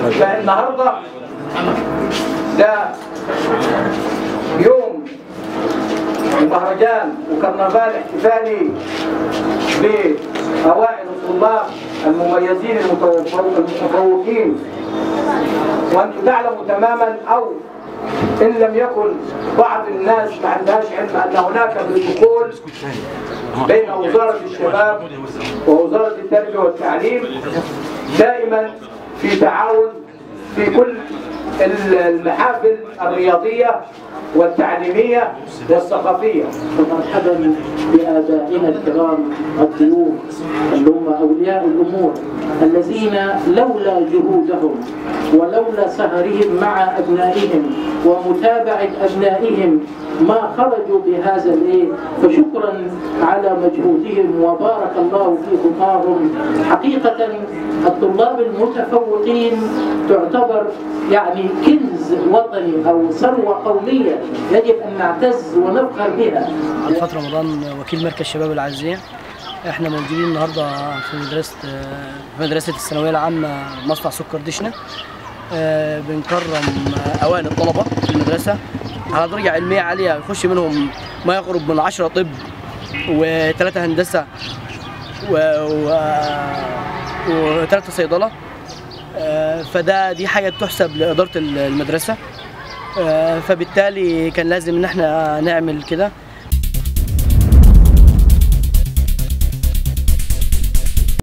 فالنهارده ده يوم المهرجان وكرنفال احتفالي بأوائل الطلاب المميزين المتفوق- المتفوقين وأنتم تعلموا تماما أو إن لم يكن بعض الناس ما عندهاش علم أن هناك بروتوكول بين وزارة الشباب ووزارة التربية والتعليم دائما في تعاون في كل المحافل الرياضية والتعليمية والثقافية مرحبا بآبائنا الكرام الضيوف اللي هم أولياء الأمور الذين لولا جهودهم ولولا سهرهم مع أبنائهم ومتابعة أبنائهم ما خرجوا بهذا الإيه فشكرا على مجهودهم وبارك الله في خطاهم حقيقة الطلاب المتفوقين تعتبر يعني كنز وطني أو ثروة قومية يجب أن نعتز ونفخر بها فترة رمضان وكيل مركز شباب العزية احنا موجودين النهارده في مدرسة في مدرسة الثانوية العامة مصنع سكر دشنة آه، بنكرم أوائل الطلبة في المدرسة على درجة علمية عالية يخش منهم ما يقرب من عشرة طب وثلاثة هندسة و... و... وثلاثة صيدلة آه، فده دي حاجة تحسب لإدارة المدرسة آه، فبالتالي كان لازم ان احنا نعمل كده